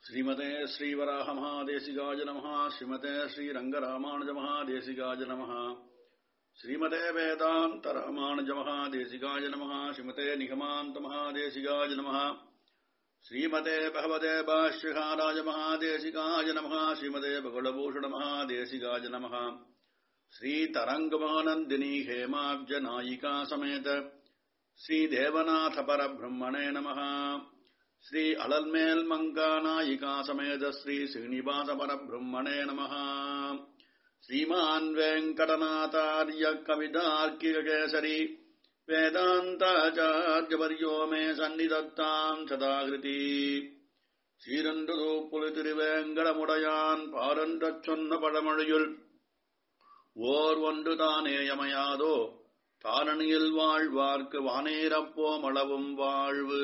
श्रीमते श्रीवराहमहादेशिकाय नमः श्रीमते श्रीरङ्गरामानुजमहादेशिकाय नमः श्रीमते वेदान्तरामानुजमहादेशिकाय नमः श्रीमते निगमान्तमहादेशिकाय नमः श्रीमते भगवते भाष्यकाराय महादेशिकाय नमः श्रीमते भगवभूषणमहादेशिकाय नमः श्रीतरङ्गमानन्दिनी हेमाब्जनायिका समेत श्रीदेवनाथ परब्रह्मणे नमः श्री अलल्मेल् मङ्गानायिका समेत श्री श्रीनिवास परब्रह्मणे नमः श्रीमान् वेङ्कटनाथार्य कवितार्किककेसरी வேதாந்தாச்சாரியவரியோ மே சந்நிதத்தாம் சதாகிருதி சீரன்று புலி திருவேங்கடமுடையான் பாரன்றச் சொன்ன பழமொழியுள் ஓர் ஒன்று தானேயமையாதோ தாரணியில் வாழ்வார்க்கு வானேரப்போம் அளவும் வாழ்வு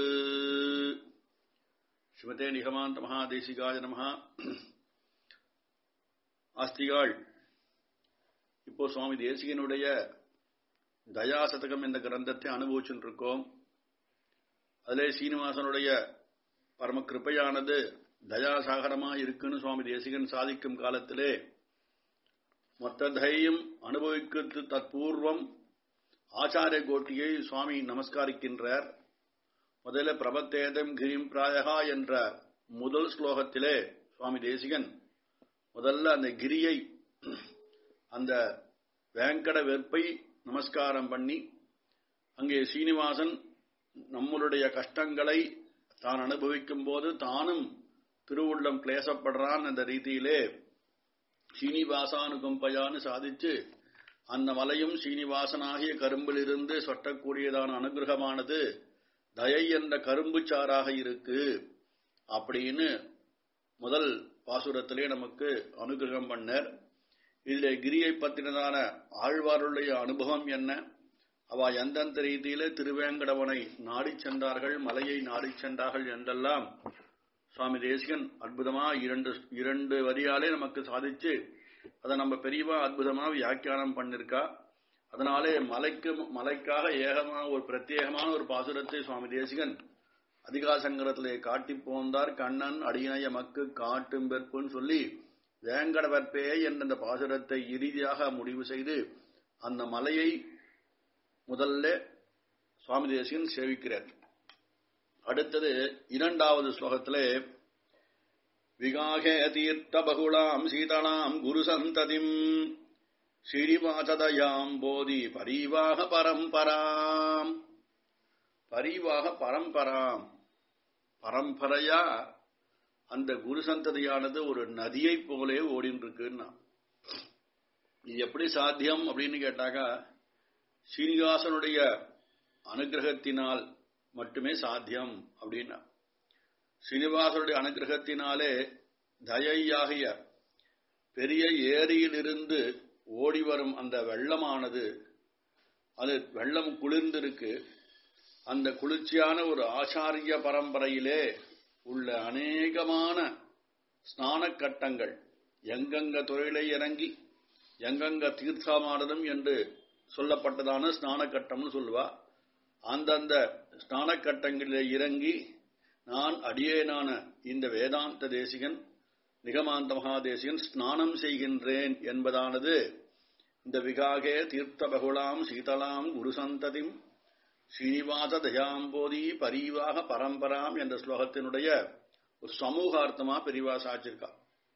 ஸ்ரீமதே நிகமாந்த மகாதேசிகாய நமஹா ஆஸ்திகாள் இப்போ சுவாமி தேசிகனுடைய தயாசதகம் என்ற கிரந்தத்தை அனுபவிச்சுட்டு இருக்கோம் அதிலே சீனிவாசனுடைய பரம கிருப்பையானது தயாசாகரமா இருக்குன்னு சுவாமி தேசிகன் சாதிக்கும் காலத்திலே மொத்த தையம் அனுபவிக்கிறது தற்பூர்வம் ஆச்சாரிய கோட்டியை சுவாமி நமஸ்காரிக்கின்றார் முதல்ல பிரபத்தேதம் கிரிம் பிராயகா என்ற முதல் ஸ்லோகத்திலே சுவாமி தேசிகன் முதல்ல அந்த கிரியை அந்த வேங்கட வெற்பை நமஸ்காரம் பண்ணி அங்கே சீனிவாசன் நம்மளுடைய கஷ்டங்களை தான் அனுபவிக்கும் போது தானும் திருவுள்ளம் கிளேசப்படுறான் அந்த ரீதியிலே சீனிவாசானுகம்பையான்னு சாதிச்சு அந்த மலையும் சீனிவாசனாகிய கரும்பிலிருந்து சொட்டக்கூடியதான அனுகிரகமானது தயை என்ற கரும்பு சாராக இருக்கு அப்படின்னு முதல் பாசுரத்திலே நமக்கு அனுகிரகம் பண்ணர் இதில் கிரியை பற்றினதான ஆழ்வாருடைய அனுபவம் என்ன அவ எந்தெந்த ரீதியில திருவேங்கடவனை நாடி சென்றார்கள் மலையை நாடி சென்றார்கள் என்றெல்லாம் சுவாமி தேசிகன் அற்புதமா இரண்டு இரண்டு வரியாலே நமக்கு சாதிச்சு அதை நம்ம பெரியவா அற்புதமா வியாக்கியானம் பண்ணிருக்கா அதனாலே மலைக்கு மலைக்காக ஏகமாக ஒரு பிரத்யேகமான ஒரு பாசுரத்தை சுவாமி தேசிகன் அதிகாசங்கரத்திலே காட்டி போந்தார் கண்ணன் அடியினைய மக்கு காட்டும் பெற்புன்னு சொல்லி வேங்கடவற்பே என்ற அந்த பாசுரத்தை இறுதியாக முடிவு செய்து அந்த மலையை முதல்ல சுவாமி தேசிகன் சேவிக்கிறார் அடுத்தது இரண்டாவது ஸ்லோகத்திலே விகாகே தீர்த்த பகுளாம் சீதளாம் குரு சந்ததிம் ஸ்ரீவாசதயாம் போதி பரிவாக பரம்பராம் பரிவாக பரம்பராம் பரம்பரையா அந்த குரு சந்ததியானது ஒரு நதியை போலே ஓடின்னு இருக்குன்னா இது எப்படி சாத்தியம் அப்படின்னு கேட்டாக்கா ஸ்ரீனிவாசனுடைய அனுகிரகத்தினால் மட்டுமே சாத்தியம் அப்படின்னா ஸ்ரீனிவாசனுடைய அனுகிரகத்தினாலே தயையாகிய பெரிய ஏரியிலிருந்து ஓடி வரும் அந்த வெள்ளமானது அது வெள்ளம் குளிர்ந்திருக்கு அந்த குளிர்ச்சியான ஒரு ஆச்சாரிய பரம்பரையிலே உள்ள அநேகமான ஸ்நான கட்டங்கள் எங்கெங்க தொழிலை இறங்கி எங்கெங்க தீர்த்தமானதும் என்று சொல்லப்பட்டதான ஸ்நான கட்டம்னு சொல்லுவா அந்தந்த ஸ்நான கட்டங்களிலே இறங்கி நான் அடியேனான இந்த வேதாந்த தேசிகன் நிகமாந்த மகாதேசிகன் ஸ்நானம் செய்கின்றேன் என்பதானது இந்த விகாகே தீர்த்த பகுலாம் சீதளாம் குரு சந்ததிம் ஸ்ரீனிவாச தயாம்போதி பரிவாக பரம்பராம் என்ற ஸ்லோகத்தினுடைய ஒரு சமூகார்த்தமா பெரிவா சாச்சிருக்கா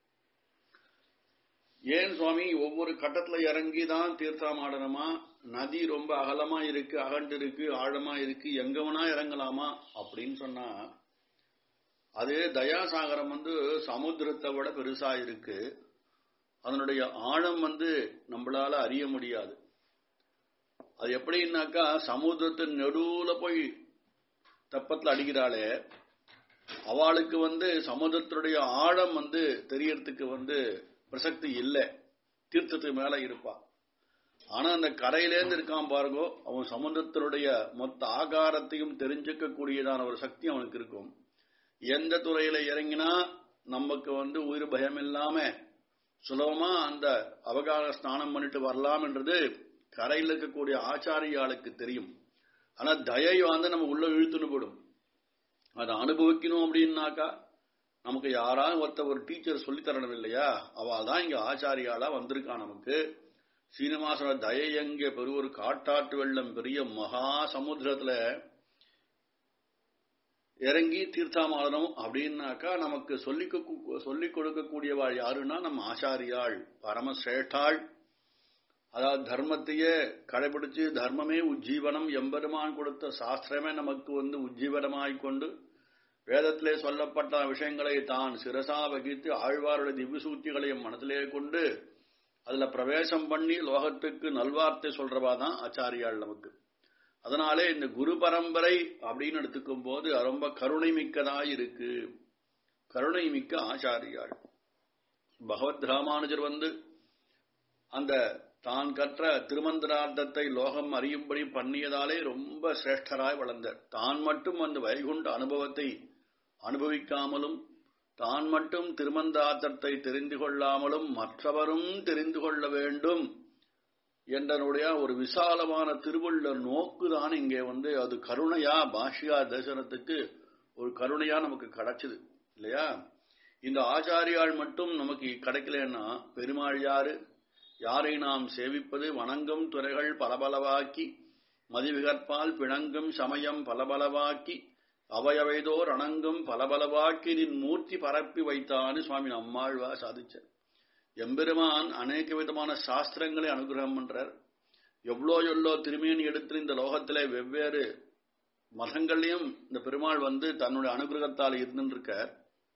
ஏன் சுவாமி ஒவ்வொரு கட்டத்துல இறங்கி தான் தீர்த்தம் ஆடணுமா நதி ரொம்ப அகலமா இருக்கு அகண்டு இருக்கு ஆழமா இருக்கு எங்கவனா இறங்கலாமா அப்படின்னு சொன்னா அது தயாசாகரம் வந்து சமுத்திரத்தை விட பெருசா இருக்கு அதனுடைய ஆழம் வந்து நம்மளால அறிய முடியாது அது எப்படின்னாக்கா சமுத்திரத்தின் நடுவுல போய் தப்பத்துல அடிக்கிறாளே அவளுக்கு வந்து சமுத்திரத்துடைய ஆழம் வந்து தெரியறதுக்கு வந்து பிரசக்தி இல்லை தீர்த்தத்துக்கு மேல இருப்பா ஆனா அந்த கரையிலேருந்து இருக்கான் பாருங்கோ அவன் சமுத்திரத்தினுடைய மொத்த ஆகாரத்தையும் தெரிஞ்சுக்க கூடியதான ஒரு சக்தி அவனுக்கு இருக்கும் எந்த துறையில இறங்கினா நமக்கு வந்து உயிர் பயம் இல்லாம சுலபமா அந்த அவகார ஸ்நானம் பண்ணிட்டு வரலாம் என்றது கரையில் இருக்கக்கூடிய ஆச்சாரியாளுக்கு தெரியும் ஆனா தயை வந்து நம்ம உள்ள இழுத்துன்னு போடும் அதை அனுபவிக்கணும் அப்படின்னாக்கா நமக்கு யாராவது ஒருத்த ஒரு டீச்சர் சொல்லி தரணும் இல்லையா அவள் தான் இங்க ஆச்சாரியாளா வந்திருக்கான் நமக்கு சீனிவாசன தயை எங்க பெரிய ஒரு காட்டாற்று வெள்ளம் பெரிய மகா சமுத்திரத்துல இறங்கி தீர்த்தாமாடணும் அப்படின்னாக்கா நமக்கு சொல்லிக் சொல்லிக் கொடுக்கக்கூடியவாள் யாருன்னா நம்ம ஆச்சாரியாள் பரமசிரேஷ்டாள் அதாவது தர்மத்தையே கடைபிடிச்சு தர்மமே உஜ்ஜீவனம் எம்பெருமான் கொடுத்த சாஸ்திரமே நமக்கு வந்து உஜ்ஜீவனமாய் கொண்டு வேதத்திலே சொல்லப்பட்ட விஷயங்களை தான் சிரசா வகித்து ஆழ்வாருடைய திவ்யசூத்திகளையும் மனத்திலே கொண்டு அதுல பிரவேசம் பண்ணி லோகத்துக்கு நல்வார்த்தை சொல்றவா தான் ஆச்சாரியாள் நமக்கு அதனாலே இந்த குரு பரம்பரை அப்படின்னு எடுத்துக்கும் போது ரொம்ப கருணை மிக்கதாய் இருக்கு கருணை மிக்க ஆச்சாரியாள் பகவத் ராமானுஜர் வந்து அந்த தான் கற்ற திருமந்திரார்த்தத்தை லோகம் அறியும்படி பண்ணியதாலே ரொம்ப சிரேஷ்டராய் வளர்ந்தார் தான் மட்டும் அந்த வைகுண்ட அனுபவத்தை அனுபவிக்காமலும் தான் மட்டும் திருமந்தார்த்தத்தை தெரிந்து கொள்ளாமலும் மற்றவரும் தெரிந்து கொள்ள வேண்டும் என்றனுடைய ஒரு விசாலமான திருவள்ள நோக்குதான் இங்கே வந்து அது கருணையா பாஷியா தரிசனத்துக்கு ஒரு கருணையா நமக்கு கிடைச்சது இல்லையா இந்த ஆச்சாரியால் மட்டும் நமக்கு கிடைக்கலன்னா பெருமாள் யாரு யாரை நாம் சேவிப்பது வணங்கும் துறைகள் பலபலவாக்கி மதிவிகற்பால் பிணங்கும் சமயம் பலபலவாக்கி அவையவைதோர் அணங்கும் பலபலவாக்கி நின் மூர்த்தி பரப்பி வைத்தான்னு சுவாமி நம்மாழ்வா சாதிச்சார் எம்பெருமான் அநேக விதமான சாஸ்திரங்களை அனுகிரகம் பண்றார் எவ்வளோ எவ்வளோ திருமேனி எடுத்து இந்த லோகத்திலே வெவ்வேறு மதங்கள்லையும் இந்த பெருமாள் வந்து தன்னுடைய அனுகிரகத்தால் இருந்துருக்கார்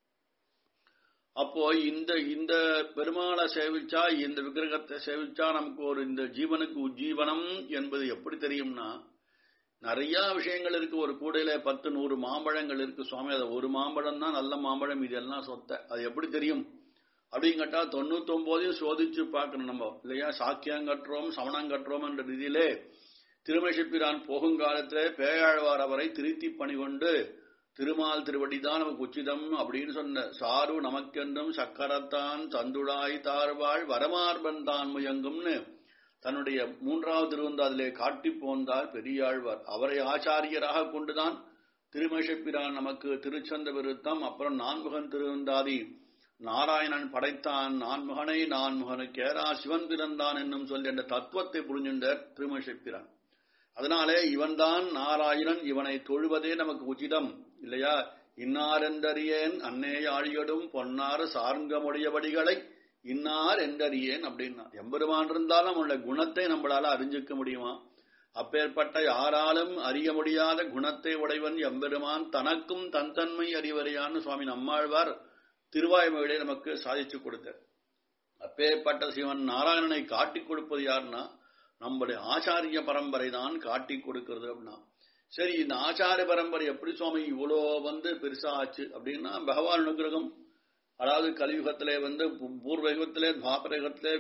அப்போ இந்த இந்த பெருமாளை சேவிச்சா இந்த விக்கிரகத்தை சேவிச்சா நமக்கு ஒரு இந்த ஜீவனுக்கு உஜ்ஜீவனம் என்பது எப்படி தெரியும்னா நிறைய விஷயங்கள் இருக்கு ஒரு கூடையில பத்து நூறு மாம்பழங்கள் இருக்கு சுவாமி அது ஒரு மாம்பழம் தான் நல்ல மாம்பழம் இதெல்லாம் சொத்த அது எப்படி தெரியும் அப்படின்னு கேட்டா தொண்ணூத்தி ஒன்பதையும் சோதிச்சு பார்க்கணும் நம்ம இல்லையா சாக்கியம் கட்டுறோம் சமணம் கட்டுறோம் என்ற ரீதியிலே திருமஷிப்பிரான் போகுங்காலத்திலே பேயாழ்வார் அவரை திருத்தி பணி கொண்டு திருமால் திருவடிதான் நமக்கு உச்சிதம் அப்படின்னு சொன்ன சாரு நமக்கென்றும் சக்கரத்தான் தந்துடாய் தார்வாள் வரமார்பன் தான் முயங்கும்னு தன்னுடைய மூன்றாவது திருவந்தாதிலே காட்டி போந்தார் பெரியாழ்வார் அவரை ஆச்சாரியராக கொண்டுதான் திருமேஷப்பிரான் நமக்கு திருச்சந்த விருத்தம் அப்புறம் நான்முகன் திருவந்தாதி நாராயணன் படைத்தான் நான்முகனை நான்முகனுக்கேரா சிவன் பிறந்தான் என்னும் சொல்லி என்ற தத்துவத்தை புரிஞ்சுண்டார் திருமேஷப்பிரான் அதனாலே இவன்தான் நாராயணன் இவனை தொழுவதே நமக்கு உச்சிதம் இல்லையா இன்னாரென்றறியேன் அன்னே ஆழியடும் பொன்னாறு சார்ங்கமுடையபடிகளை இன்னார் என்றறியேன் அப்படின்னா எம்பெருமான் இருந்தாலும் நம்மளுடைய குணத்தை நம்மளால அறிஞ்சிக்க முடியுமா அப்பேற்பட்ட யாராலும் அறிய முடியாத குணத்தை உடையவன் எம்பெருமான் தனக்கும் தன் தன்மை அறிவறியான்னு சுவாமி நம்மாழ்வார் திருவாய்மொழியை நமக்கு சாதிச்சு கொடுத்தார் அப்பேற்பட்ட சிவன் நாராயணனை காட்டிக் கொடுப்பது யாருன்னா நம்முடைய ஆச்சாரிய பரம்பரை தான் காட்டி கொடுக்கிறது அப்படின்னா சரி இந்த ஆச்சாரிய பரம்பரை எப்படி சுவாமி இவ்வளோ வந்து பெருசா ஆச்சு அப்படின்னா பகவான் அனுகிரகம் அதாவது கலியுகத்திலே வந்து பூர்வ யுகத்திலே துவாபர யுகத்திலே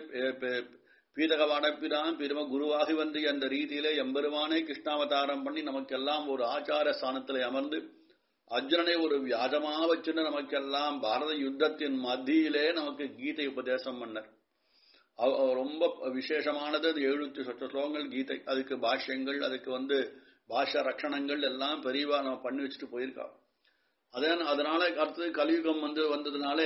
பீதக வடப்பிரான் பெரும குருவாகி வந்து அந்த ரீதியிலே எம்பெருமானே கிருஷ்ணாவதாரம் பண்ணி நமக்கெல்லாம் ஒரு ஆச்சார ஸ்தானத்திலே அமர்ந்து அர்ஜுனனை ஒரு வியாஜமா வச்சுன்னு நமக்கெல்லாம் பாரத யுத்தத்தின் மத்தியிலே நமக்கு கீதை உபதேசம் பண்ணார் ரொம்ப விசேஷமானது அது எழுநூத்தி சொச்ச ஸ்லோகங்கள் கீதை அதுக்கு பாஷ்யங்கள் அதுக்கு வந்து பாஷ ரட்சணங்கள் எல்லாம் பெரியவா நம்ம பண்ணி வச்சுட்டு போயிருக்கோம் அதே அதனால அடுத்தது கலியுகம் வந்து வந்ததுனாலே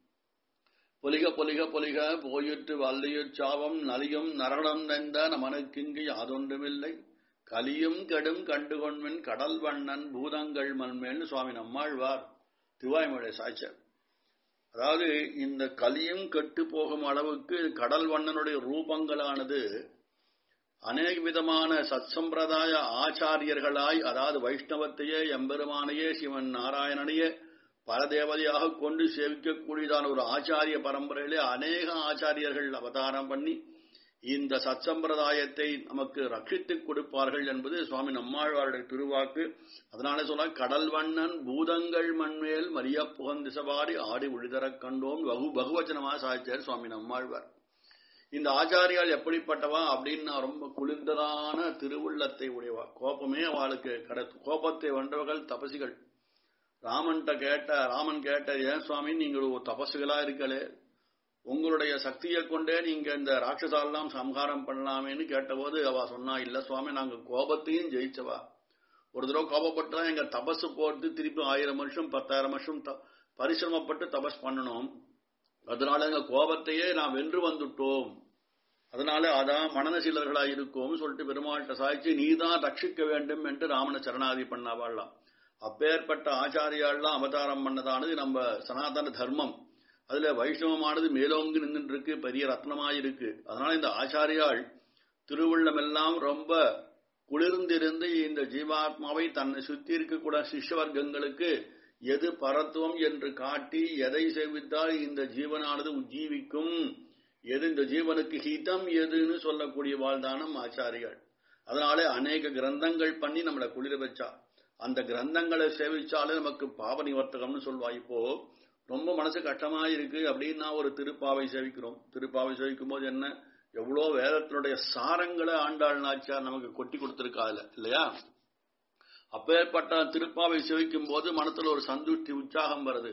பொலிக பொலிக பொலிக போயிற்று வல்லையுச் சாவம் நலியும் நரணம் நெந்த நமனுக்கிங்கு யாதொன்றுமில்லை கலியும் கெடும் கண்டுகொண்மின் கடல் வண்ணன் பூதங்கள் மண்மேன்னு சுவாமி நம்மாழ்வார் திருவாய்மொழி சாய்ச்சர் அதாவது இந்த கலியும் கெட்டு போகும் அளவுக்கு கடல் வண்ணனுடைய ரூபங்களானது அநேக விதமான சத்சம்பிரதாய ஆச்சாரியர்களாய் அதாவது வைஷ்ணவத்தையே எம்பெருமானையே சிவன் நாராயணனையே பரதேவதையாக கொண்டு சேவிக்கக்கூடியதான ஒரு ஆச்சாரிய பரம்பரையிலே அநேக ஆச்சாரியர்கள் அவதாரம் பண்ணி இந்த சத்சம்பிரதாயத்தை நமக்கு ரட்சித்துக் கொடுப்பார்கள் என்பது சுவாமி நம்மாழ்வாருடைய திருவாக்கு அதனால சொல்ல கடல் வண்ணன் பூதங்கள் மண்மேல் மரிய புகந்திசவாடி ஆடி ஒளிதரக் கண்டோம் பகு பகுவச்சனமா சாய்ச்சார் சுவாமி நம்மாழ்வார் இந்த ஆச்சாரியால் எப்படிப்பட்டவா அப்படின்னு ரொம்ப குளிர்ந்ததான திருவுள்ளத்தை உடையவா கோபமே அவளுக்கு கட கோபத்தை வென்றவர்கள் தபசிகள் ராமன்கிட்ட கேட்ட ராமன் கேட்ட ஏன் சுவாமி நீங்கள் ஒரு தபசுகளா இருக்கலே உங்களுடைய சக்தியை கொண்டே நீங்க இந்த ராட்சசாலாம் சம்ஹாரம் பண்ணலாமேன்னு கேட்டபோது அவ சொன்னா இல்ல சுவாமி நாங்க கோபத்தையும் ஜெயிச்சவா ஒரு தடவை கோபப்பட்டா எங்க தபசு போட்டு திருப்பி ஆயிரம் வருஷம் பத்தாயிரம் வருஷம் பரிசிரமப்பட்டு தபஸ் பண்ணணும் அதனால எங்க கோபத்தையே நாம் வென்று வந்துட்டோம் அதனால அதான் மனநசீலர்களா இருக்கோம் சொல்லிட்டு பெருமாள்கிட்ட சாய்ச்சி நீதான் ரட்சிக்க வேண்டும் என்று ராமனை சரணாதி பண்ணாவாள்லாம் அப்பேற்பட்ட ஆச்சாரியாள்லாம் அவதாரம் பண்ணதானது நம்ம சனாதன தர்மம் அதுல வைஷ்ணவமானது மேலோங்கி நின்று இருக்கு பெரிய ரத்னமாயிருக்கு அதனால இந்த ஆச்சாரியாள் திருவுள்ளமெல்லாம் ரொம்ப குளிர்ந்திருந்து இந்த ஜீவாத்மாவை தன்னை சுத்தி இருக்கக்கூட சிஷ்ய வர்க்கங்களுக்கு எது பரத்துவம் என்று காட்டி எதை செய்வித்தால் இந்த ஜீவனானது உஜ்ஜீவிக்கும் எது இந்த ஜீவனுக்கு ஹிதம் எதுன்னு சொல்லக்கூடிய வாழ்தானம் ஆச்சாரியாள் அதனாலே அநேக கிரந்தங்கள் பண்ணி நம்மளை குளிர வச்சா அந்த கிரந்தங்களை சேவிச்சாலே நமக்கு பாவ நிவர்த்தகம்னு சொல்வா இப்போ ரொம்ப மனசு கஷ்டமா இருக்கு அப்படின்னா ஒரு திருப்பாவை சேவிக்கிறோம் திருப்பாவை சேவிக்கும் போது என்ன எவ்வளோ வேதத்தினுடைய சாரங்களை ஆண்டாள் நாச்சியார் நமக்கு கொட்டி கொடுத்திருக்கா அதுல இல்லையா அப்பேற்பட்ட திருப்பாவை சேவிக்கும் போது மனத்துல ஒரு சந்துஷ்டி உற்சாகம் வருது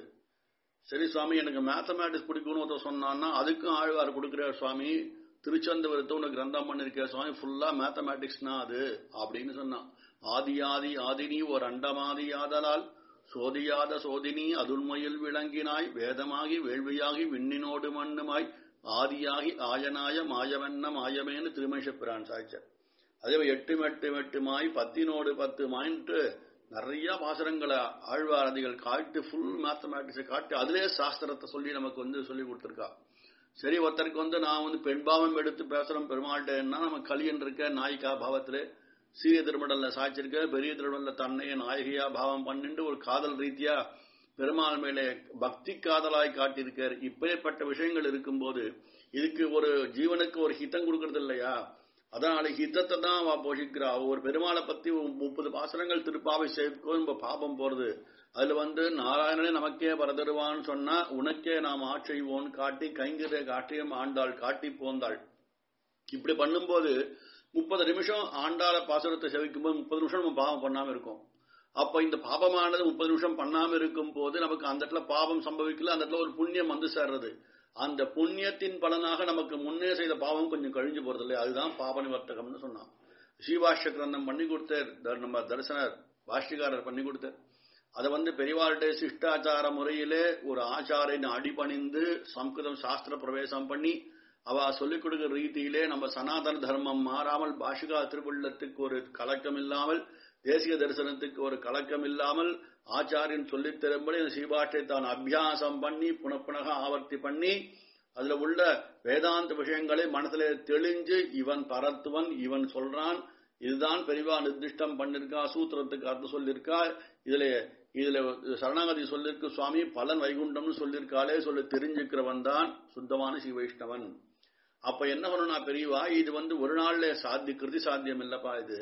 சரி சுவாமி எனக்கு மேத்தமேட்டிக்ஸ் பிடிக்கும்னு ஒருத்தர் சொன்னான்னா அதுக்கும் ஆழ்வார் கொடுக்கிறார் சுவாமி திருச்சந்தபுரத்தை உனக்கு கிரந்தம் பண்ணிருக்கிற சுவாமி ஃபுல்லா மேத்தமேட்டிக்ஸ்னா அது அப்படின்னு சொன்னான் ஆதி ஆதி ஆதினி ஒரு அண்டமாதி ஆதலால் சோதியாத சோதினி அதுண்மையில் விளங்கினாய் வேதமாகி வேள்வியாகி விண்ணினோடு மண்ணுமாய் ஆதியாகி ஆயனாய மாயவண்ண மாயமேன்னு திருமேஷ பிரான் சாய்ச்சார் அதே எட்டு மெட்டு மெட்டுமாய் பத்தினோடு பத்து மாயின்ட்டு நிறைய பாசனங்களை ஆழ்வாரதிகள் காட்டி ஃபுல் மேத்தமேட்டிக்ஸை காட்டி அதிலே சாஸ்திரத்தை சொல்லி நமக்கு வந்து சொல்லி கொடுத்துருக்கா சரி ஒருத்தருக்கு வந்து நான் வந்து பெண்பாவம் எடுத்து பேசுறோம் பெருமாள்கிட்டன்னா நம்ம கலியன் இருக்க நாயிகா பாவத்திலே சீரிய திருமடல்ல சாய்ச்சிருக்க பெரிய திருமடல்ல தன்னைய நாயகியா பாவம் பண்ணிட்டு ஒரு காதல் ரீதியா பெருமாள் மேலே பக்தி காதலாய் காட்டியிருக்கார் இப்பேற்பட்ட விஷயங்கள் இருக்கும்போது இதுக்கு ஒரு ஜீவனுக்கு ஒரு ஹிதம் கொடுக்கறது இல்லையா அதனால ஹிதத்தை தான் அவ போஷிக்கிறா ஒரு பெருமாளை பத்தி முப்பது பாசனங்கள் திருப்பாவை சேர்க்கும் நம்ம பாபம் போறது அதுல வந்து நாராயணனே நமக்கே வரதருவான்னு சொன்னா உனக்கே நாம் ஆட்செய்வோன்னு காட்டி கைங்கரிய காட்டியும் ஆண்டாள் காட்டி போந்தாள் இப்படி பண்ணும்போது முப்பது நிமிஷம் ஆண்டாள பாசுரத்தை செவிக்கும் போது முப்பது நிமிஷம் நம்ம பாவம் பண்ணாம இருக்கும் அப்ப இந்த பாபமானது முப்பது நிமிஷம் பண்ணாம இருக்கும் போது நமக்கு அந்த இடத்துல பாவம் சம்பவிக்கல அந்த இடத்துல ஒரு புண்ணியம் வந்து சேர்றது அந்த புண்ணியத்தின் பலனாக நமக்கு முன்னே செய்த பாவம் கொஞ்சம் கழிஞ்சு போறது இல்லையா அதுதான் பாப நிவர்த்தகம்னு சொன்னான் ஸ்ரீபாஷ்ய கிரந்தம் பண்ணி கொடுத்தார் நம்ம தரிசனர் பாஷ்யக்காரர் பண்ணி கொடுத்தார் அதை வந்து பெரியவாளுடைய சிஷ்டாச்சார முறையிலே ஒரு ஆச்சாரின் அடிபணிந்து சம்ஸ்கிருதம் சாஸ்திர பிரவேசம் பண்ணி அவ சொல்லிக் கொடுக்கிற ரீதியிலே நம்ம சனாதன தர்மம் மாறாமல் பாஷிகா திருவுள்ளத்துக்கு ஒரு கலக்கம் இல்லாமல் தேசிய தரிசனத்துக்கு ஒரு கலக்கம் இல்லாமல் ஆச்சாரியன் சொல்லித் தரும்படி அந்த சீபாட்டை தான் அபியாசம் பண்ணி புனப்புனக ஆவர்த்தி பண்ணி அதுல உள்ள வேதாந்த விஷயங்களை மனசுல தெளிஞ்சு இவன் பரத்துவன் இவன் சொல்றான் இதுதான் பெரிவா நிர்திஷ்டம் பண்ணிருக்கா சூத்திரத்துக்கு அர்த்தம் சொல்லியிருக்கா இதுல இதுல சரணாகதி சொல்லிருக்கு சுவாமி பலன் வைகுண்டம்னு சொல்லியிருக்காளே சொல்லி தெரிஞ்சுக்கிறவன் தான் சுத்தமான ஸ்ரீ வைஷ்ணவன் அப்ப என்ன பண்ணணும்னா பெரியவா இது வந்து ஒரு நாள்ல சாத்தி கிருதி சாத்தியம் இல்லப்பா இது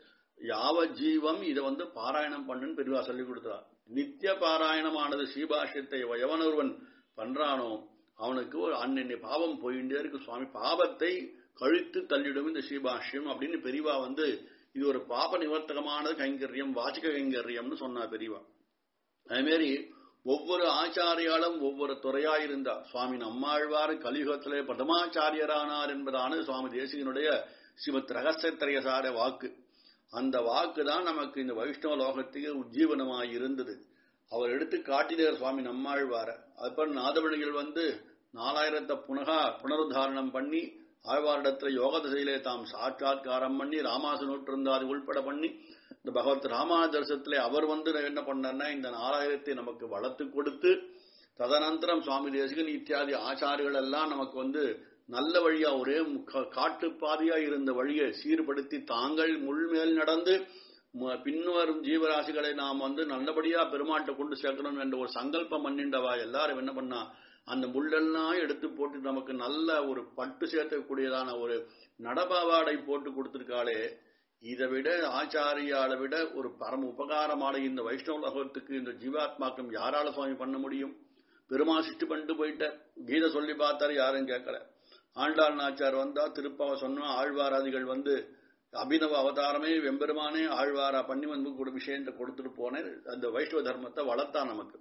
யாவ ஜீவம் இதை வந்து பாராயணம் பண்ணுன்னு பெரியவா சொல்லி கொடுத்தா நித்திய பாராயணமானது ஸ்ரீபாஷ்யத்தை எவன் ஒருவன் பண்றானோ அவனுக்கு ஒரு அன்னென்னை பாவம் போயிட்டே இருக்கு சுவாமி பாவத்தை கழித்து தள்ளிடும் இந்த ஸ்ரீபாஷ்யம் அப்படின்னு பெரியவா வந்து இது ஒரு பாப நிவர்த்தகமானது கைங்கரியம் வாச்சிக கைங்கரியம்னு சொன்னா பெரியவா அதுமாரி ஒவ்வொரு ஆச்சாரியாலும் ஒவ்வொரு துறையாயிருந்தா சுவாமி நம்மாழ்வார் கலியுகத்திலே பிரதமாச்சாரியரானார் என்பதான சுவாமி தேசிகனுடைய ஸ்ரீமத் ரகசியத்திரையசார வாக்கு அந்த வாக்கு தான் நமக்கு இந்த வைஷ்ணவ லோகத்துக்கு உஜ்ஜீவனமாய் இருந்தது அவர் எடுத்து காட்டினார் சுவாமி நம்மாழ்வார அப்புறம் நாதவழிகள் வந்து நாலாயிரத்தை புனகா புனருத்தாரணம் பண்ணி ஆழ்வாரிடத்துல யோக திசையிலே தாம் சாட்சாத்காரம் பண்ணி ராமாசு நூற்றிருந்தாது உள்பட பண்ணி இந்த பகவத் ராமாதர்சத்திலே அவர் வந்து என்ன பண்ணார்னா இந்த நாலாயிரத்தை நமக்கு வளர்த்து கொடுத்து ததனந்தரம் சுவாமி தேசிகன் இத்தியாதி ஆச்சாரிகள் எல்லாம் நமக்கு வந்து நல்ல வழியா ஒரே காட்டுப்பாதையா இருந்த வழியை சீர்படுத்தி தாங்கள் முள்மேல் நடந்து பின்வரும் ஜீவராசிகளை நாம் வந்து நல்லபடியா பெருமாட்டை கொண்டு சேர்க்கணும் என்ற ஒரு சங்கல்பம் பண்ணிண்டவா எல்லாரும் என்ன பண்ணா அந்த முள்ளெல்லாம் எடுத்து போட்டு நமக்கு நல்ல ஒரு பட்டு சேர்த்தக்கூடியதான ஒரு நடபாவாடை போட்டு கொடுத்திருக்காளே இதை விட ஆச்சாரியால விட ஒரு பரம உபகாரமான இந்த வைஷ்ணவ லோகத்துக்கு இந்த ஜீவாத்மாக்கம் யாரால சுவாமி பண்ண முடியும் பெருமா சிட்டு பண்ணிட்டு போயிட்ட கீதை சொல்லி பார்த்தாரு யாரும் கேட்கல ஆண்டாள் நாச்சார் வந்தா திருப்பாவ சொன்னா ஆழ்வாராதிகள் வந்து அபிநவ அவதாரமே வெம்பெருமானே ஆழ்வாரா பண்ணி வந்து கூட விஷயத்தை கொடுத்துட்டு போனேன் அந்த வைஷ்ணவ தர்மத்தை வளர்த்தான் நமக்கு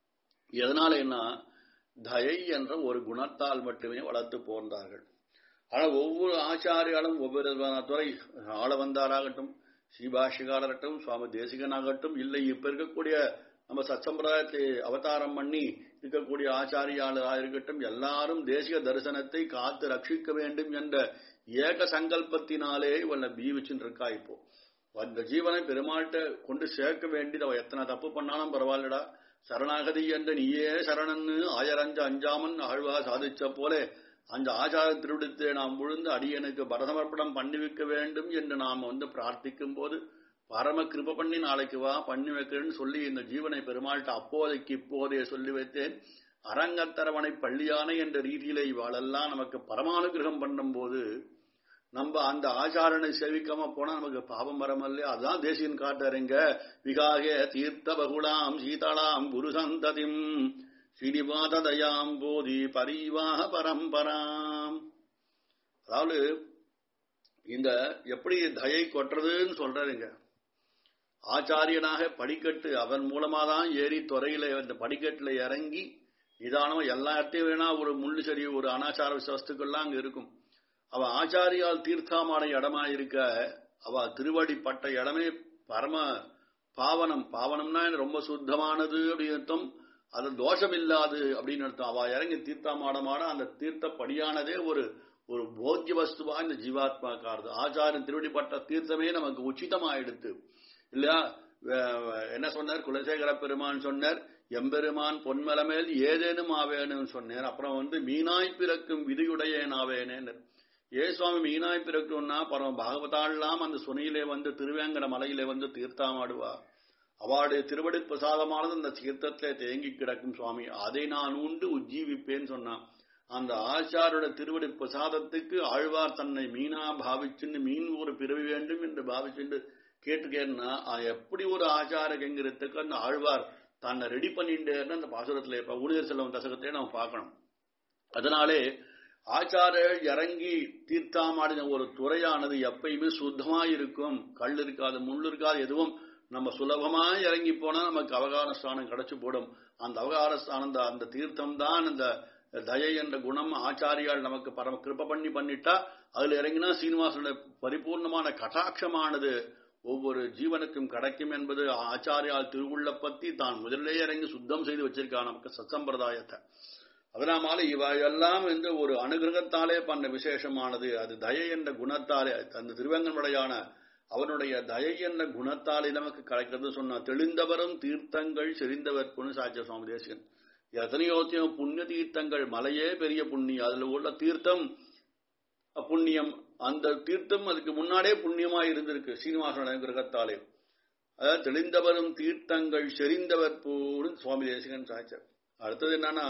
எதனால என்ன தயை என்ற ஒரு குணத்தால் மட்டுமே வளர்த்து போந்தார்கள் ஆனா ஒவ்வொரு ஆச்சாரியாலும் ஒவ்வொரு துறை ஆள வந்தாராகட்டும் ஸ்ரீபாஷிகாரகட்டும் சுவாமி தேசிகனாகட்டும் இல்லை இப்ப இருக்கக்கூடிய நம்ம சத்சம்பிரதாயத்தை அவதாரம் பண்ணி இருக்கக்கூடிய ஆச்சாரியாளராக இருக்கட்டும் எல்லாரும் தேசிய தரிசனத்தை காத்து ரட்சிக்க வேண்டும் என்ற ஏக சங்கல்பத்தினாலே இவனை பீவிச்சுன்னு இருக்கா இப்போ அந்த ஜீவனை பெருமாள்கிட்ட கொண்டு சேர்க்க வேண்டியது அவ எத்தனை தப்பு பண்ணாலும் பரவாயில்லடா சரணாகதி என்ற நீயே சரணன்னு ஆயரஞ்ச அஞ்சாமன் ஆழ்வா சாதிச்ச போல அந்த ஆச்சார திருவிடத்தை நாம் விழுந்து அடியனுக்கு பரதமர்ப்பணம் பண்ணி வைக்க வேண்டும் என்று நாம் வந்து பிரார்த்திக்கும் போது பரம கிருப பண்ணி நாளைக்கு வா பண்ணி வைக்கிறேன்னு சொல்லி இந்த ஜீவனை பெருமாள்கிட்ட அப்போதைக்கு இப்போதே சொல்லி வைத்தேன் அரங்கத்தரவணை பள்ளியானை என்ற ரீதியில இவாளெல்லாம் நமக்கு பரமானுகிரகம் பண்ணும்போது நம்ம அந்த ஆச்சாரனை சேவிக்காம போனா நமக்கு பாவம் வரமல்ல அதான் தேசியன் காட்டுறங்க விகாகே தீர்த்த பகுலாம் சீதளாம் குரு சந்ததிம் ஸ்ரீனிவாத தயாம் போதி பரிவாக பரம்பராம் அதாவது இந்த எப்படி தயை கொட்டுறதுன்னு சொல்றாருங்க ஆச்சாரியனாக படிக்கட்டு அவன் மூலமா தான் ஏறி துறையில அந்த படிக்கட்டுல இறங்கி நிதானமா எல்லா இடத்தையும் வேணா ஒரு முள்ளு சரி ஒரு அனாச்சார வஸ்துக்கள்லாம் அங்க இருக்கும் அவ ஆச்சாரியால் தீர்த்தாமான இடமா இருக்க அவ திருவடிப்பட்ட இடமே பரம பாவனம் பாவனம்னா ரொம்ப சுத்தமானது அப்படின்னு அர்த்தம் அது தோஷம் இல்லாது அப்படின்னு அர்த்தம் அவ இறங்கி தீர்த்தமாடமாட அந்த தீர்த்தப்படியானதே ஒரு ஒரு போக்கிய வஸ்துவா இந்த ஜீவாத்மாக்காரது ஆச்சாரியன் திருவடிப்பட்ட தீர்த்தமே நமக்கு உச்சிதமாயிடுத்து இல்லையா என்ன சொன்னார் குலசேகர பெருமான் சொன்னார் எம்பெருமான் பொன்மலமேல் ஏதேனும் ஆவேனும் சொன்னார் அப்புறம் வந்து மீனாய் பிறக்கும் விதியுடையேன் ஆவேனேன்னு ஏ சுவாமி மீனாய் பிறக்கும்னா பரம பாகவதாள்லாம் அந்த சுனையிலே வந்து திருவேங்கட மலையிலே வந்து தீர்த்தாமாடுவா அவளுடைய திருவடி பிரசாதமானது அந்த தீர்த்தத்திலே தேங்கி கிடக்கும் சுவாமி அதை நான் உண்டு உஜ்ஜீவிப்பேன்னு சொன்னான் அந்த ஆச்சாரோட திருவடி பிரசாதத்துக்கு ஆழ்வார் தன்னை மீனா பாவிச்சுன்னு மீன் ஒரு பிறவி வேண்டும் என்று பாவிச்சுண்டு கேட்டுக்கேன்னா எப்படி ஒரு ஆச்சாரங்கிறதுக்கு அந்த ஆழ்வார் தன்னை ரெடி பண்ணிட்டேன்னு அந்த பாசுரத்துல இப்ப ஊழியர் செல்வம் தசகத்தை நம்ம பார்க்கணும் அதனாலே ஆச்சாரியர் இறங்கி தீர்த்தாமாடின ஒரு துறையானது எப்பயுமே சுத்தமா இருக்கும் கல் இருக்காது முள் இருக்காது எதுவும் நம்ம சுலபமா இறங்கி போனா நமக்கு அவகார ஸ்தானம் கிடைச்சு போடும் அந்த அவகார ஸ்தானம் அந்த தீர்த்தம் தான் அந்த தயை என்ற குணம் ஆச்சாரியால் நமக்கு பரம கிருப்ப பண்ணி பண்ணிட்டா அதுல இறங்கினா சீனிவாசனுடைய பரிபூர்ணமான கட்டாட்சமானது ஒவ்வொரு ஜீவனுக்கும் கிடைக்கும் என்பது ஆச்சாரியால் திருவுள்ள பத்தி தான் முதலிலே இறங்கி சுத்தம் செய்து வச்சிருக்கான் நமக்கு சத்சம்பிரதாயத்தை அதனால இவ எல்லாம் வந்து ஒரு அனுகிரகத்தாலே பண்ண விசேஷமானது அது தயை என்ற குணத்தாலே அந்த திருவேங்கனுடையான அவனுடைய தயை என்ற குணத்தாலே நமக்கு கிடைக்கிறது சொன்ன தெளிந்தவரும் தீர்த்தங்கள் செறிந்தவர் புனு சாட்சிய சுவாமி தேசிகன் எத்தனையோத்தியம் புண்ணிய தீர்த்தங்கள் மலையே பெரிய புண்ணியம் அதுல உள்ள தீர்த்தம் புண்ணியம் அந்த தீர்த்தம் அதுக்கு முன்னாடியே புண்ணியமா இருந்திருக்கு சீனிவாசன கிரகத்தாலே அதாவது தெளிந்தவரும் தீர்த்தங்கள் செறிந்தவர் பூன்னு சுவாமி தேசிகன் சாய்ச்சார் அடுத்தது என்னன்னா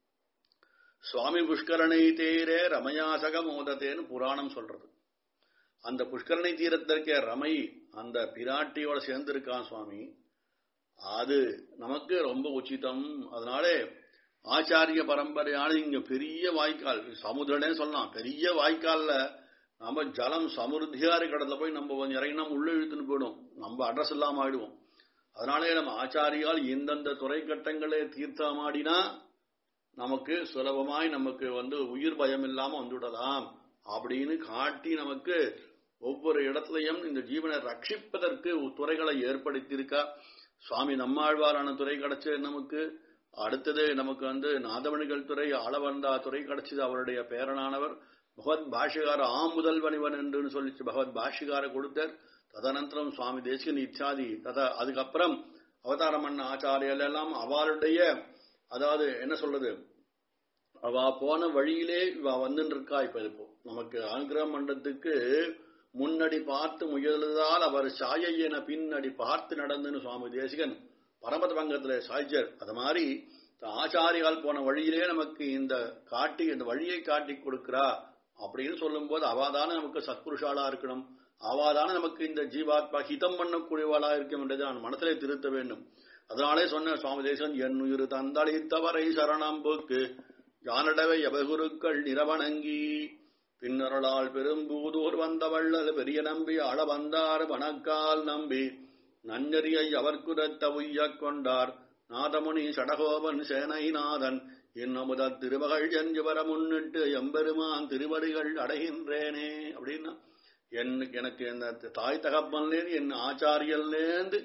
சுவாமி புஷ்கரணை தேரே ரமயாசக மோதத்தேன்னு புராணம் சொல்றது அந்த புஷ்கரணை தீரத்திற்கே ரமை அந்த பிராட்டியோட சேர்ந்திருக்கான் சுவாமி அது நமக்கு ரொம்ப உச்சிதம் அதனாலே ஆச்சாரிய பரம்பரையான இங்க பெரிய வாய்க்கால் சமுதிரனே சொல்லலாம் பெரிய வாய்க்கால்ல நம்ம ஜலம் சமுருத்தியா இருக்கிறதுல போய் நம்ம கொஞ்சம் இறங்கினா உள்ள இழுத்துன்னு போயிடும் நம்ம அட்ரஸ் இல்லாம ஆயிடுவோம் அதனாலே நம்ம ஆச்சாரியால் எந்தெந்த துறை கட்டங்களே தீர்த்தமாடினா நமக்கு சுலபமாய் நமக்கு வந்து உயிர் பயம் இல்லாம வந்துவிடலாம் அப்படின்னு காட்டி நமக்கு ஒவ்வொரு இடத்துலையும் இந்த ஜீவனை ரட்சிப்பதற்கு துறைகளை ஏற்படுத்தியிருக்கா சுவாமி நம்மாழ்வாரான துறை கிடைச்சது நமக்கு அடுத்தது நமக்கு வந்து நாதமணிகள் துறை ஆளவந்தா துறை கிடைச்சது அவருடைய பேரனானவர் பகவத் பாஷிகார ஆமுதல்வனிவன் என்று சொல்லிச்சு பகவத் பாஷிகார கொடுத்தார் ததனந்தரம் சுவாமி தேசிகன் இச்சாதி தத அதுக்கப்புறம் அவதாரம் பண்ண ஆச்சாரியல் எல்லாம் அவளுடைய அதாவது என்ன சொல்றது அவ போன வழியிலே இவ வந்துட்டு இருக்கா இப்ப இப்போ நமக்கு ஆங்கிர மண்டத்துக்கு முன்னடி பார்த்து முயலுதால் அவர் சாயையன பின்னடி பார்த்து நடந்துன்னு சுவாமி தேசிகன் பரமத பங்கத்துல சாய்ச்சர் அது மாதிரி ஆச்சாரியால் போன வழியிலே நமக்கு இந்த காட்டி இந்த வழியை காட்டி கொடுக்கிறா அப்படின்னு சொல்லும் போது அவாதான நமக்கு சத்புருஷாலா இருக்கணும் அவாதான நமக்கு இந்த ஜீவாத்மா ஹிதம் பண்ணக்கூடியவாளா இருக்கும் என்றதை நான் மனத்திலே திருத்த வேண்டும் அதனாலே சொன்ன சுவாமி தேசன் என் உயிர் தந்தளித்தவரை சரணம் போக்கு யானடவை எவகுருக்கள் நிறவணங்கி பின்னரலால் பெரும்பூதூர் வந்தவள்ளல் பெரிய நம்பி அள வந்தார் வணக்கால் நம்பி நன்னறியை அவர்குரத்த உய்யக் கொண்டார் நாதமுனி சடகோபன் சேனைநாதன் இன்னமுத திருமகள் என்று வர முன்னிட்டு எம்பெருமான் திருவடிகள் அடைகின்றேனே அப்படின்னா எனக்கு இந்த தாய் தகப்பன்லேருந்து என் ஆச்சாரியல்லேருந்து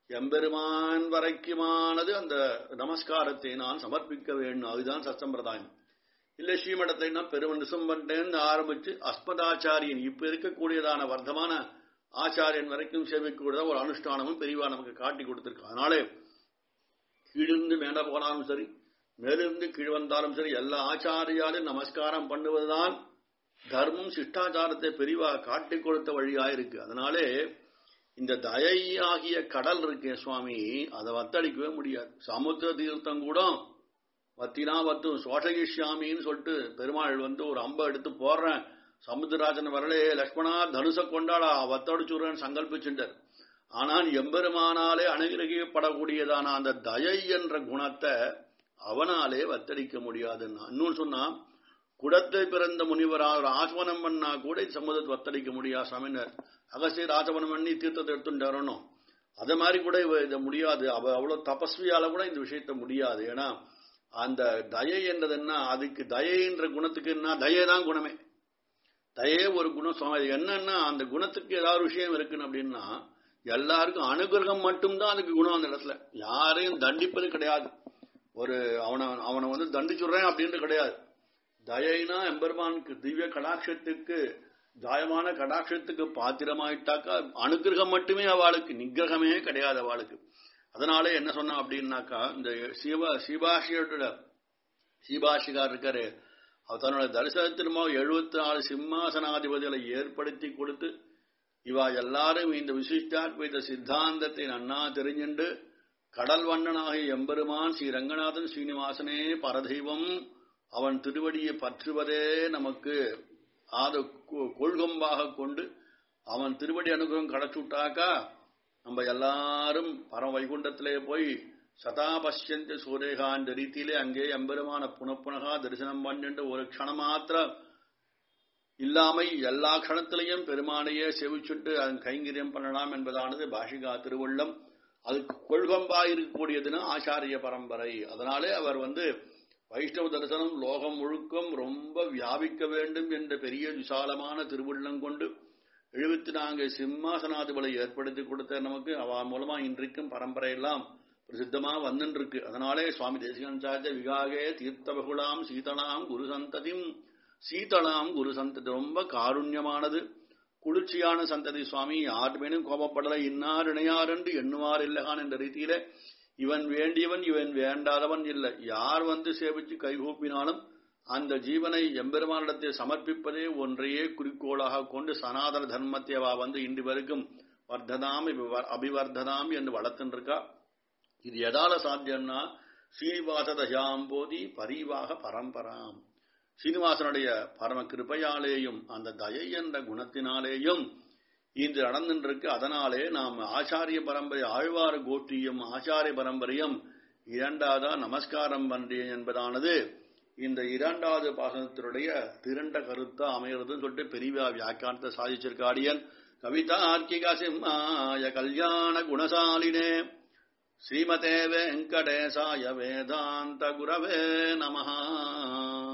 எம்பெருமான் வரைக்குமானது அந்த நமஸ்காரத்தை நான் சமர்ப்பிக்க வேண்டும் அதுதான் சத்சம்பிரதாயம் இல்ல ஸ்ரீமடத்தைனா பெருமன் நிசம்பன்டேன்னு ஆரம்பிச்சு அஸ்மதாச்சாரியன் இப்ப இருக்கக்கூடியதான வர்த்தமான ஆச்சாரியன் வரைக்கும் சேவிக்கக்கூடியதா ஒரு அனுஷ்டானமும் பெரியவா நமக்கு காட்டி கொடுத்திருக்கு அதனாலே கீழிருந்து மேல போனாலும் சரி மேலிருந்து கீழ் வந்தாலும் சரி எல்லா ஆச்சாரியாலும் நமஸ்காரம் பண்ணுவதுதான் தர்மம் சிஷ்டாச்சாரத்தை பெரிவா காட்டி கொடுத்த வழியா இருக்கு அதனாலே இந்த தயை ஆகிய கடல் இருக்கே சுவாமி அதை வத்தடிக்கவே முடியாது சமுத்திர தீர்த்தம் கூட வத்தினா வத்தும் சோஷகிஷ்யாமின்னு சொல்லிட்டு பெருமாள் வந்து ஒரு அம்பை எடுத்து போடுறேன் சமுத்திரராஜன் வரலே லக்ஷ்மணா தனுச கொண்டாடா வத்தடிச்சுடுறேன்னு சங்கல்பிச்சுட்டார் ஆனால் எம்பெருமானாலே அனுகிரகிக்கப்படக்கூடியதான அந்த தயை என்ற குணத்தை அவனாலே வத்தடிக்க முடியாதுன்னா இன்னொன்னு சொன்னா குடத்தை பிறந்த முனிவராக ஆசவனம் பண்ணா கூட சமுதத்தை வத்தடிக்க முடியாது சமைனர் அகசியர் ஆசவனம் பண்ணி தீர்த்தத்தை எடுத்துட்டாரணும் அது மாதிரி கூட இவ இதை முடியாது அவ அவ்வளவு தபஸ்வியால கூட இந்த விஷயத்த முடியாது ஏன்னா அந்த தயை என்றது என்ன அதுக்கு தயைன்ற குணத்துக்கு என்ன தயை தான் குணமே தயே ஒரு குணம் சுவாமி அது என்னன்னா அந்த குணத்துக்கு ஏதாவது விஷயம் இருக்குன்னு அப்படின்னா எல்லாருக்கும் அனுகிரகம் மட்டும்தான் அதுக்கு குணம் அந்த இடத்துல யாரையும் தண்டிப்பது கிடையாது ஒரு அவனை அவனை வந்து தண்டிச்சுடுறேன் அப்படின்ட்டு கிடையாது தயைனா எம்பெருமானுக்கு திவ்ய கடாட்சத்துக்கு தாயமான கடாட்சத்துக்கு பாத்திரமாயிட்டாக்கா அனுகிரகம் மட்டுமே அவளுக்கு நிகிரகமே கிடையாது அவளுக்கு அதனால என்ன சொன்னா அப்படின்னாக்கா இந்த சிவ சிபாஷியோட சிபாஷிகார் இருக்காரு அவர் தன்னோட தரிசனத்தின் எழுபத்தி நாலு சிம்மாசனாதிபதிகளை ஏற்படுத்தி கொடுத்து இவா எல்லாரும் இந்த விசிஷ்டாத்வைத சித்தாந்தத்தை நன்னா தெரிஞ்சுண்டு கடல் வண்ணனாகிய எம்பெருமான் ஸ்ரீ ரங்கநாதன் ஸ்ரீனிவாசனே பரதெய்வம் அவன் திருவடியை பற்றுவதே நமக்கு ஆத கொள்கம்பாக கொண்டு அவன் திருவடி அனுகிரகம் கிடைச்சுட்டாக்கா நம்ம எல்லாரும் பரம வைகுண்டத்திலே போய் சதா பசியந்த சூரேகான்ற ரீதியிலே அங்கே எம்பெருமான புனப்புனகா தரிசனம் பண்ணிட்டு ஒரு க்ஷணம் மாத்திரம் இல்லாமை எல்லா க்ஷணத்திலையும் பெருமானையே செவிச்சுட்டு அதன் கைங்கரியம் பண்ணலாம் என்பதானது பாஷிகா திருவள்ளம் அதுக்கு கொள்கம்பா இருக்கக்கூடியதுன்னா ஆச்சாரிய பரம்பரை அதனாலே அவர் வந்து வைஷ்ணவ தரிசனம் லோகம் முழுக்கம் ரொம்ப வியாபிக்க வேண்டும் என்ற பெரிய விசாலமான திருவுள்ளம் கொண்டு எழுபத்தி நான்கு சிம்மாசனாதிபலை ஏற்படுத்தி கொடுத்த நமக்கு அவ மூலமா இன்றைக்கும் பரம்பரையெல்லாம் பிரசித்தமா வந்துட்டு இருக்கு அதனாலே சுவாமி தேசிகன் சார்ஜ விகாகே தீர்த்த பகுலாம் சீதளாம் குரு சந்ததியும் சீதளாம் குரு சந்ததி ரொம்ப காருண்யமானது குளிர்ச்சியான சந்ததி சுவாமி யார் மேலும் கோபப்படல இன்னார் இணையார் என்று எண்ணுவார் இல்லகான் என்ற ரீதியில இவன் வேண்டியவன் இவன் வேண்டாதவன் இல்லை யார் வந்து சேவிச்சு கைகூப்பினாலும் அந்த ஜீவனை எம்பெருமானிடத்தை சமர்ப்பிப்பதே ஒன்றையே குறிக்கோளாக கொண்டு சனாதன தர்மத்தை அவ வந்து இன்று வரைக்கும் வர்த்ததாம் அபிவர்த்ததாம் என்று வளர்த்துருக்கா இது எதால சாத்தியம்னா ஸ்ரீனிவாச தயாம்போதி பரிவாக பரம்பராம் சீனிவாசனுடைய பரம கிருப்பையாலேயும் அந்த தயை என்ற குணத்தினாலேயும் இன்று நடந்துருக்கு அதனாலே நாம் ஆச்சாரிய பரம்பரை ஆழ்வார் கோஷ்டியும் ஆச்சாரிய பரம்பரையும் இரண்டாவதா நமஸ்காரம் பண்றேன் என்பதானது இந்த இரண்டாவது பாசனத்தினுடைய திரண்ட கருத்தா அமைகிறதுன்னு சொல்லிட்டு பெரிய வியாக்கியானத்தை சாதிச்சிருக்காடியன் கவிதார்க்கிக சிம்மாய கல்யாண குணசாலினே ஸ்ரீமதே வெங்கடேசாய வேதாந்த குரவே நமஹா